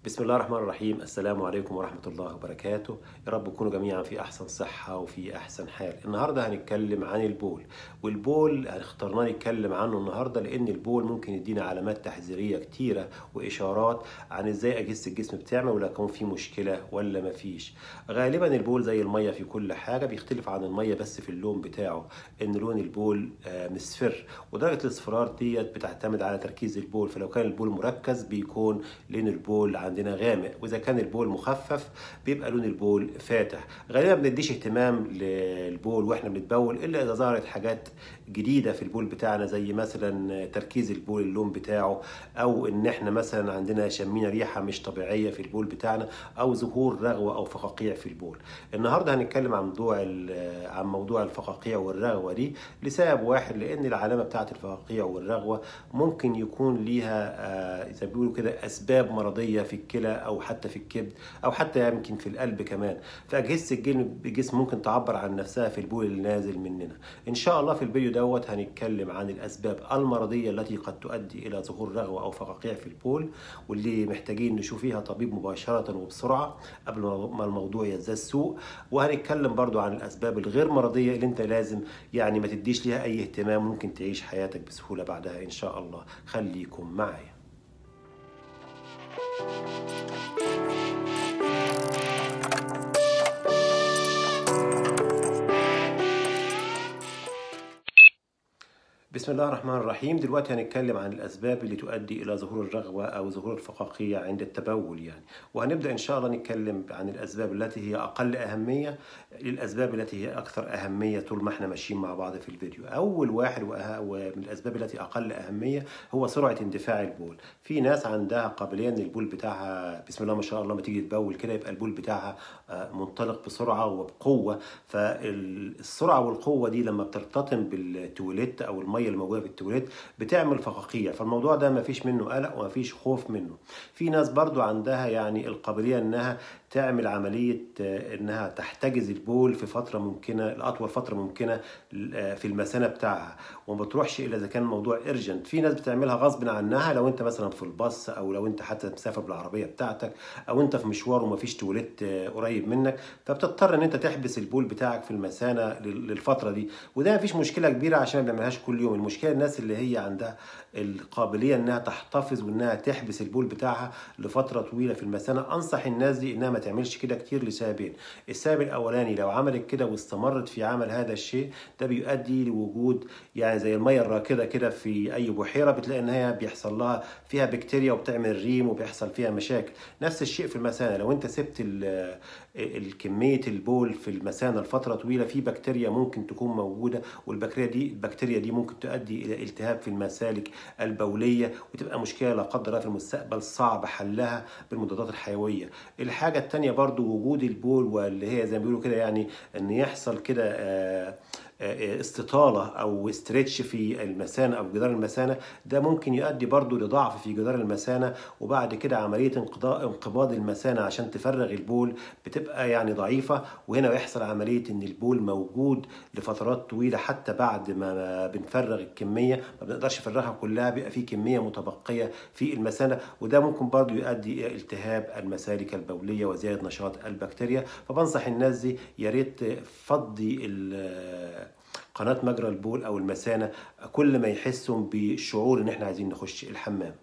بسم الله الرحمن الرحيم السلام عليكم ورحمة الله وبركاته يا رب تكونوا جميعا في أحسن صحة وفي أحسن حال النهاردة هنتكلم عن البول والبول اخترنا نتكلم عنه النهاردة لأن البول ممكن يدينا علامات تحذيرية كتيرة وإشارات عن إزاي أجهزة الجسم بتعمل ولا يكون في مشكلة ولا مفيش غالبا البول زي المية في كل حاجة بيختلف عن المية بس في اللون بتاعه إن لون البول آه، مصفر ودرجة الاصفرار ديت بتعتمد على تركيز البول فلو كان البول مركز بيكون لون البول عندنا غامق واذا كان البول مخفف بيبقى لون البول فاتح غالبا ما بنديش اهتمام للبول واحنا بنتبول الا اذا ظهرت حاجات جديده في البول بتاعنا زي مثلا تركيز البول اللون بتاعه او ان احنا مثلا عندنا شمينا ريحه مش طبيعيه في البول بتاعنا او ظهور رغوه او فقاقيع في البول النهارده هنتكلم عن موضوع ال- عن موضوع الفقاقيع والرغوه دي لسبب واحد لان العلامه بتاعه الفقاقيع والرغوه ممكن يكون ليها آه، زي ما بيقولوا كده اسباب مرضيه في الكلى او حتى في الكبد او حتى يمكن في القلب كمان فاجهزه الجسم الجسم ممكن تعبر عن نفسها في البول اللي نازل مننا ان شاء الله في الفيديو دوت هنتكلم عن الاسباب المرضيه التي قد تؤدي الى ظهور رغوه او فقاقيع في البول واللي محتاجين نشوف فيها طبيب مباشره وبسرعه قبل ما الموضوع يزداد سوء وهنتكلم برضو عن الاسباب الغير مرضيه اللي انت لازم يعني ما تديش ليها اي اهتمام ممكن تعيش حياتك بسهوله بعدها ان شاء الله خليكم معايا بسم الله الرحمن الرحيم دلوقتي هنتكلم عن الأسباب اللي تؤدي إلى ظهور الرغوة أو ظهور الفقاقيع عند التبول يعني وهنبدأ إن شاء الله نتكلم عن الأسباب التي هي أقل أهمية للأسباب التي هي أكثر أهمية طول ما احنا ماشيين مع بعض في الفيديو أول واحد وأه- ومن الأسباب التي أقل أهمية هو سرعة اندفاع البول في ناس عندها قابلية إن البول بتاعها بسم الله ما شاء الله ما تيجي تبول كده يبقى البول بتاعها آه، منطلق بسرعة وبقوة فالسرعة والقوة دي لما بترتطم بالتواليت أو المية اللي موجودة في التواليت بتعمل فقاقيع فالموضوع ده ما فيش منه قلق وما فيش خوف منه في ناس برضو عندها يعني القابلية إنها تعمل عملية آه، إنها تحتجز البول في فترة ممكنة لأطول فترة ممكنة آه، في المثانة بتاعها وما بتروحش إلا إذا كان الموضوع إرجنت في ناس بتعملها غصب عنها لو أنت مثلا في الباص أو لو أنت حتى مسافر بالعربية بتاعتك أو أنت في مشوار وما فيش تواليت آه، قريب منك فبتضطر إن أنت تحبس البول بتاعك في المثانة لل- للفترة دي وده مفيش مشكلة كبيرة عشان ما بنعملهاش كل يوم المشكلة الناس اللي هي عندها القابلية إنها تحتفظ وإنها تحبس البول بتاعها لفترة طويلة في المثانة أنصح الناس دي إنها ما تعملش كده كتير لسببين السبب الأولاني لو عملت كده واستمرت في عمل هذا الشيء ده بيؤدي لوجود يعني زي المية الراكدة كده في أي بحيرة بتلاقي إن هي بيحصل لها فيها بكتيريا وبتعمل ريم وبيحصل فيها مشاكل نفس الشيء في المثانة لو أنت سبت ال- الكمية البول في المثانة لفترة طويلة في بكتيريا ممكن تكون موجودة والبكتيريا دي البكتيريا دي ممكن تؤدي إلى التهاب في المسالك البولية وتبقى مشكلة لا قدر الله في المستقبل صعب حلها بالمضادات الحيوية الحاجة التانية برضو وجود البول واللي هي زي ما بيقولوا كده يعني ان يحصل كده آه، آه، استطالة أو استرتش في المثانة أو جدار المثانة ده ممكن يؤدي برضو لضعف في جدار المثانة وبعد كده عملية انقضاء انقباض المثانة عشان تفرغ البول بتبقى يعني ضعيفة وهنا يحصل عملية إن البول موجود لفترات طويلة حتى بعد ما بنفرغ الكمية ما بنقدرش نفرغها كلها بيبقى في كمية متبقية في المثانة وده ممكن برضو يؤدي إلى التهاب المسالك البولية وزيادة نشاط البكتيريا فبنصح الناس دي يا ريت فضي ال- قناة مجرى البول أو المثانة كل ما يحسوا بشعور إن إحنا عايزين نخش الحمام.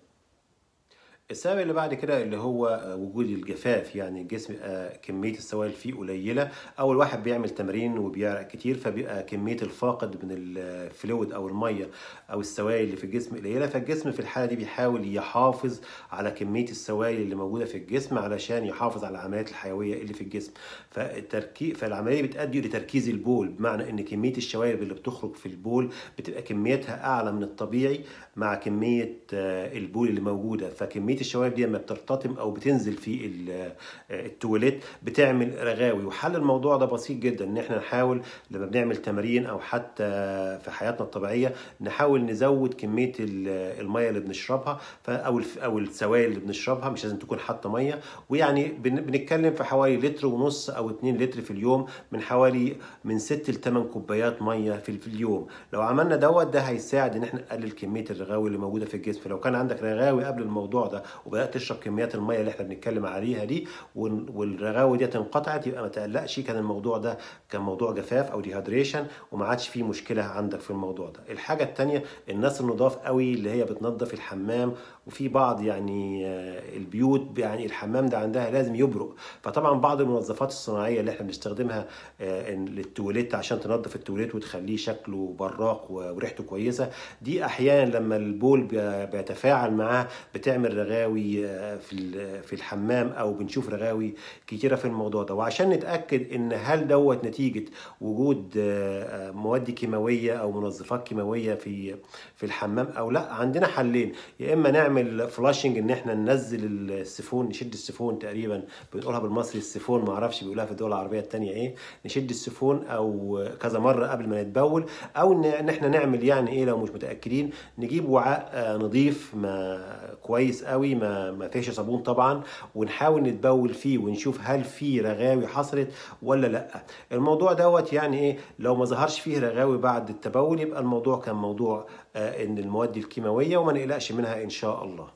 السبب اللي بعد كده اللي هو وجود الجفاف يعني الجسم آه، كمية السوائل فيه قليلة أو الواحد بيعمل تمارين وبيعرق كتير فبيبقى كمية الفاقد من الفلويد أو المية أو السوائل اللي في الجسم قليلة فالجسم في الحالة دي بيحاول يحافظ على كمية السوائل اللي موجودة في الجسم علشان يحافظ على العمليات الحيوية اللي في الجسم فالتركي فالعملية بتؤدي لتركيز البول بمعنى إن كمية الشوائب اللي بتخرج في البول بتبقى كميتها أعلى من الطبيعي مع كمية آه، البول اللي موجودة فكمية الشوائب دي لما بترتطم أو بتنزل في ال- آه، التواليت بتعمل رغاوي وحل الموضوع ده بسيط جدا إن إحنا نحاول لما بنعمل تمارين أو حتى في حياتنا الطبيعية نحاول نزود كمية ال- المية اللي بنشربها ف- أو الف- أو السوائل اللي بنشربها مش لازم تكون حتى مية ويعني بن- بنتكلم في حوالي لتر ونص أو 2 لتر في اليوم من حوالي من 6 ل 8 كوبايات مية في في اليوم لو عملنا دوت ده هيساعد ان احنا نقلل كميه الرغاوي اللي موجوده في الجسم فلو كان عندك رغاوي قبل الموضوع ده وبدات تشرب كميات الميه اللي احنا بنتكلم عليها دي والرغاوي دي انقطعت يبقى ما تقلقش كان الموضوع ده كان موضوع جفاف او ديهايدريشن وما عادش فيه مشكله عندك في الموضوع ده الحاجه الثانيه الناس النضاف قوي اللي هي بتنظف الحمام وفي بعض يعني آه، البيوت يعني الحمام ده عندها لازم يبرق فطبعا بعض المنظفات الصناعيه اللي احنا بنستخدمها آه، للتواليت عشان تنظف التواليت وتخليه شكله براق وريحته كويسه دي احيانا لما البول بيتفاعل معاه بتعمل رغاوي آه، في في الحمام او بنشوف رغاوي كتيره في الموضوع ده وعشان نتاكد ان هل دوت نتيجه وجود مواد كيماويه او منظفات كيماويه في في الحمام او لا عندنا حلين يا اما نعمل نعمل فلاشنج ان احنا ننزل السيفون نشد السيفون تقريبا بنقولها بالمصري السيفون ما اعرفش بيقولها في الدول العربيه الثانيه ايه نشد السيفون او كذا مره قبل ما نتبول او ان احنا نعمل يعني ايه لو مش متاكدين نجيب وعاء آه، نظيف ما كويس قوي ما ما فيش صابون طبعا ونحاول نتبول فيه ونشوف هل في رغاوي حصلت ولا لا الموضوع دوت يعني ايه لو ما ظهرش فيه رغاوي بعد التبول يبقى الموضوع كان موضوع آه، ان المواد الكيماويه وما نقلقش منها ان شاء الله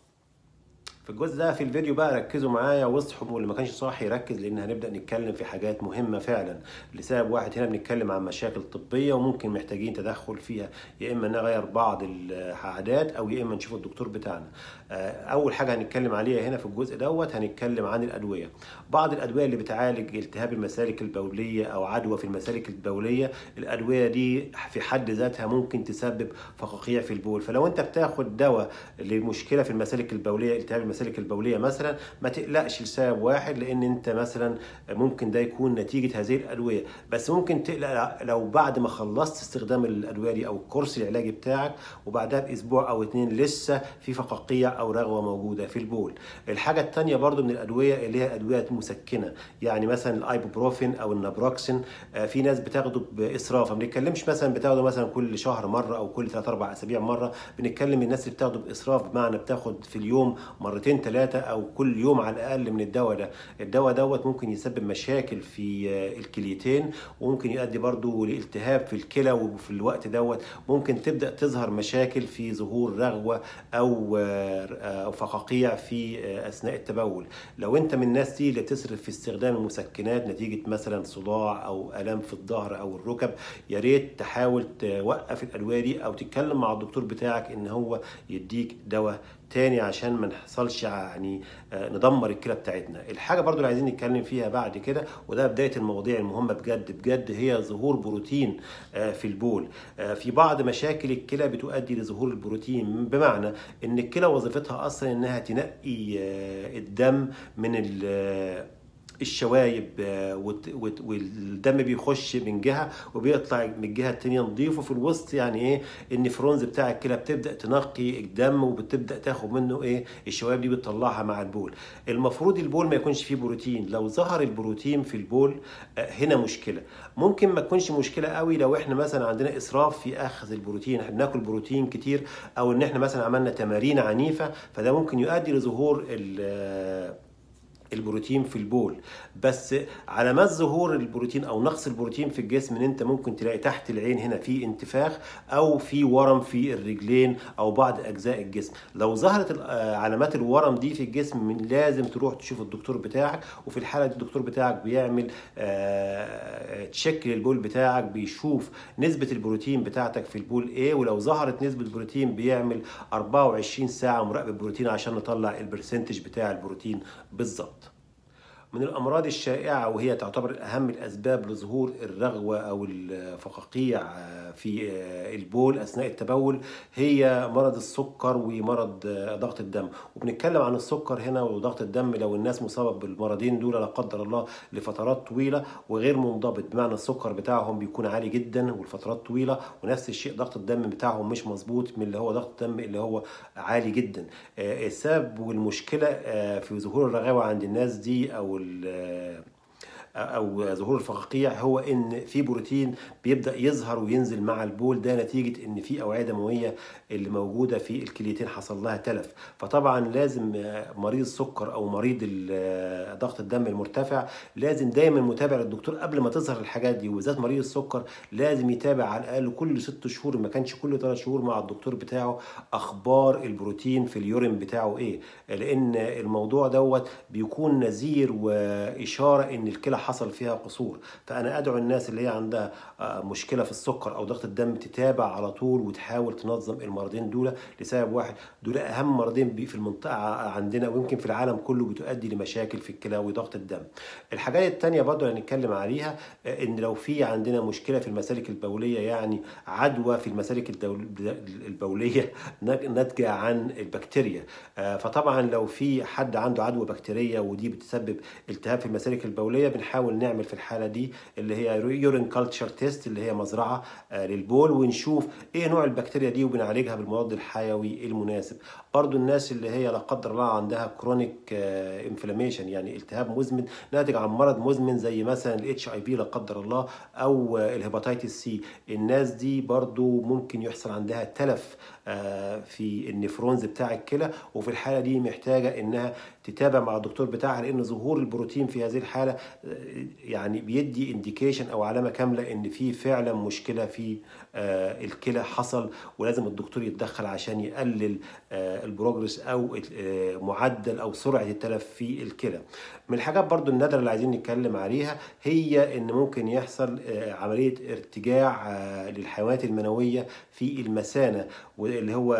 في الجزء ده في الفيديو بقى ركزوا معايا واصحوا واللي ما كانش صاحي يركز لان هنبدا نتكلم في حاجات مهمه فعلا لسبب واحد هنا بنتكلم عن مشاكل طبيه وممكن محتاجين تدخل فيها يا اما نغير بعض العادات او يا اما نشوف الدكتور بتاعنا آه، اول حاجه هنتكلم عليها هنا في الجزء دوت هنتكلم عن الادويه بعض الادويه اللي بتعالج التهاب المسالك البوليه او عدوى في المسالك البوليه الادويه دي في حد ذاتها ممكن تسبب فقاقيع في البول فلو انت بتاخد دواء لمشكله في المسالك البوليه التهاب المسالك البوليه مثلا ما تقلقش لسبب واحد لان انت مثلا ممكن ده يكون نتيجه هذه الادويه بس ممكن تقلق لو بعد ما خلصت استخدام الادويه دي او الكورس العلاجي بتاعك وبعدها باسبوع او اتنين لسه في فقاقيع او رغوه موجوده في البول الحاجه الثانيه برضو من الادويه اللي هي ادويه مسكنه يعني مثلا الايبوبروفين او النابروكسين آه، في ناس بتاخده باسراف ما بنتكلمش مثلا بتاخده مثلا كل شهر مره او كل 3 4 اسابيع مره بنتكلم الناس اللي بتاخده باسراف بمعنى بتاخد في اليوم مرتين مرتين ثلاثة أو كل يوم على الأقل من الدواء ده الدواء دوت ممكن يسبب مشاكل في الكليتين وممكن يؤدي برضو لالتهاب في الكلى وفي الوقت دوت ممكن تبدأ تظهر مشاكل في ظهور رغوة أو أو فقاقيع في أثناء التبول لو أنت من الناس دي اللي بتصرف في استخدام المسكنات نتيجة مثلا صداع أو ألم في الظهر أو الركب يا ريت تحاول توقف الأدوية دي أو تتكلم مع الدكتور بتاعك إن هو يديك دواء تاني عشان ما نحصلش يعني آه، ندمر الكلى بتاعتنا الحاجه برضو اللي عايزين نتكلم فيها بعد كده وده بدايه المواضيع المهمه بجد بجد هي ظهور بروتين آه، في البول آه، في بعض مشاكل الكلى بتؤدي لظهور البروتين بمعنى ان الكلى وظيفتها اصلا انها تنقي الدم من الشوايب آه، والدم بيخش من جهه وبيطلع من الجهه الثانيه نضيفه في الوسط يعني ايه النفرونز بتاع الكلى بتبدا تنقي الدم وبتبدا تاخد منه ايه الشوايب دي بتطلعها مع البول المفروض البول ما يكونش فيه بروتين لو ظهر البروتين في البول آه، هنا مشكله ممكن ما تكونش مشكله قوي لو احنا مثلا عندنا اسراف في اخذ البروتين احنا بناكل بروتين كتير او ان احنا مثلا عملنا تمارين عنيفه فده ممكن يؤدي لظهور البروتين في البول بس علامات ظهور البروتين او نقص البروتين في الجسم ان انت ممكن تلاقي تحت العين هنا في انتفاخ او في ورم في الرجلين او بعض اجزاء الجسم لو ظهرت آه، علامات الورم دي في الجسم لازم تروح تشوف الدكتور بتاعك وفي الحاله دي الدكتور بتاعك بيعمل تشيك آه، للبول بتاعك بيشوف نسبه البروتين بتاعتك في البول ايه ولو ظهرت نسبه البروتين بيعمل 24 ساعه مراقبه بروتين عشان نطلع البرسنتج بتاع البروتين بالظبط من الأمراض الشائعة وهي تعتبر أهم الأسباب لظهور الرغوة أو الفقاقيع في البول أثناء التبول هي مرض السكر ومرض ضغط الدم وبنتكلم عن السكر هنا وضغط الدم لو الناس مصابة بالمرضين دول لا قدر الله لفترات طويلة وغير منضبط بمعنى السكر بتاعهم بيكون عالي جدا والفترات طويلة ونفس الشيء ضغط الدم بتاعهم مش مظبوط من اللي هو ضغط الدم اللي هو عالي جدا السبب والمشكلة في ظهور الرغاوة عند الناس دي أو او ظهور الفقاقيع هو ان في بروتين بيبدا يظهر وينزل مع البول ده نتيجه ان في اوعيه دمويه اللي موجوده في الكليتين حصل لها تلف فطبعا لازم مريض السكر او مريض ضغط الدم المرتفع لازم دايما متابع للدكتور قبل ما تظهر الحاجات دي وبالذات مريض السكر لازم يتابع على الاقل كل ست شهور ما كانش كل ثلاث شهور مع الدكتور بتاعه اخبار البروتين في اليورين بتاعه ايه لان الموضوع دوت بيكون نذير واشاره ان الكلى حصل فيها قصور فانا ادعو الناس اللي هي عندها مشكله في السكر او ضغط الدم تتابع على طول وتحاول تنظم المرضين دول لسبب واحد دول اهم مرضين في المنطقه عندنا ويمكن في العالم كله بتؤدي لمشاكل في الكلى وضغط الدم الحاجات التانية برضو اللي هنتكلم عليها ان لو في عندنا مشكله في المسالك البوليه يعني عدوى في المسالك البوليه ناتجه عن البكتيريا فطبعا لو في حد عنده عدوى بكتيريه ودي بتسبب التهاب في المسالك البوليه بنحاول نعمل في الحاله دي اللي هي يورين كلتشر تيست اللي هي مزرعه للبول ونشوف ايه نوع البكتيريا دي وبنعالجها بالمضاد الحيوي المناسب برضو الناس اللي هي لا قدر الله عندها كرونيك انفلاميشن يعني التهاب مزمن ناتج عن مرض مزمن زي مثلا الاتش اي في لا قدر الله او الهيباتيتس سي الناس دي برضو ممكن يحصل عندها تلف في النفرونز بتاع الكلى وفي الحاله دي محتاجه انها تتابع مع الدكتور بتاعها لان ظهور البروتين في هذه الحاله يعني بيدي انديكيشن او علامه كامله ان في فعلا مشكله في الكلى حصل ولازم الدكتور يتدخل عشان يقلل البروجرس او معدل او سرعه التلف في الكلى من الحاجات برضو النادره اللي عايزين نتكلم عليها هي ان ممكن يحصل عمليه ارتجاع للحيوانات المنويه في المثانه اللي هو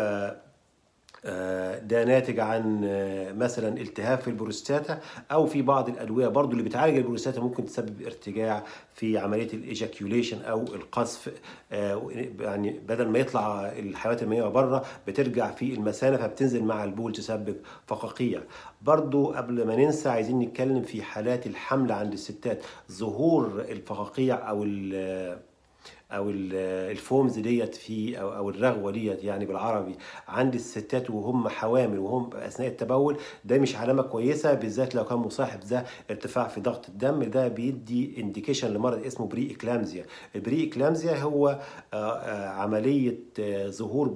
ده ناتج عن مثلا التهاب في البروستاتا او في بعض الادويه برضو اللي بتعالج البروستاتا ممكن تسبب ارتجاع في عمليه الايجاكيوليشن او القذف يعني بدل ما يطلع الحيوانات المنويه بره بترجع في المثانه فبتنزل مع البول تسبب فقاقيع برضو قبل ما ننسى عايزين نتكلم في حالات الحمل عند الستات ظهور الفقاقيع او او الفومز ديت في او او الرغوه ديت يعني بالعربي عند الستات وهم حوامل وهم اثناء التبول ده مش علامه كويسه بالذات لو كان مصاحب ده ارتفاع في ضغط الدم ده بيدي انديكيشن لمرض اسمه بري اكلامزيا البري اكلامزيا هو عمليه ظهور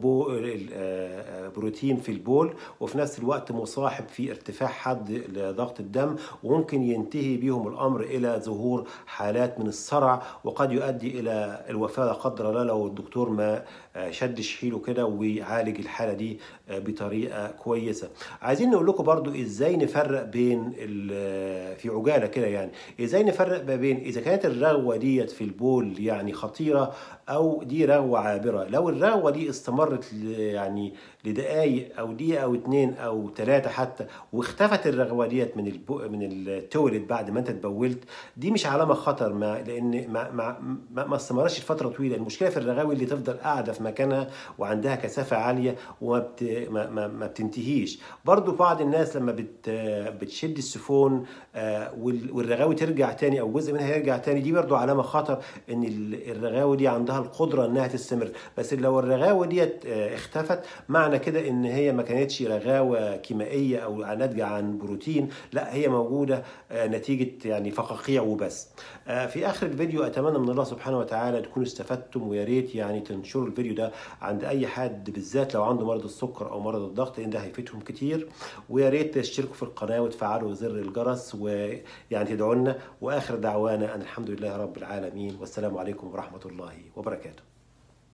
بروتين في البول وفي نفس الوقت مصاحب في ارتفاع حد لضغط الدم وممكن ينتهي بيهم الامر الى ظهور حالات من الصرع وقد يؤدي الى الوفاه لا قدر الله لو الدكتور ما شدش حيله كده ويعالج الحاله دي بطريقه كويسه عايزين نقول لكم برضو ازاي نفرق بين في عجاله كده يعني ازاي نفرق ما بين اذا كانت الرغوه ديت في البول يعني خطيره او دي رغوه عابره لو الرغوه دي استمرت يعني لدقائق او دقيقه او اتنين او ثلاثه حتى واختفت الرغوه ديت من البو من التويلت بعد ما انت اتبولت دي مش علامه خطر ما لان ما ما ما, ما استمرش لفتره طويله المشكله في الرغاوي اللي تفضل قاعده في مكانها وعندها كثافه عاليه وما بت ما, ما, ما بتنتهيش برضو بعض الناس لما بت بتشد السفون والرغاوي ترجع تاني او جزء منها يرجع تاني دي برضو علامه خطر ان الرغاوي دي عندها القدره انها تستمر بس لو الرغاوي ديت اختفت معنى كده ان هي ما كانتش رغاوه كيميائيه او ناتجه عن بروتين لا هي موجوده نتيجه يعني فقاقيع وبس في اخر الفيديو اتمنى من الله سبحانه وتعالى تكونوا استفدتم ويا ريت يعني تنشروا الفيديو ده عند اي حد بالذات لو عنده مرض السكر او مرض الضغط لان ده هيفيدهم كتير ويا ريت تشتركوا في القناه وتفعلوا زر الجرس ويعني تدعوا لنا واخر دعوانا ان الحمد لله رب العالمين والسلام عليكم ورحمه الله وبركاته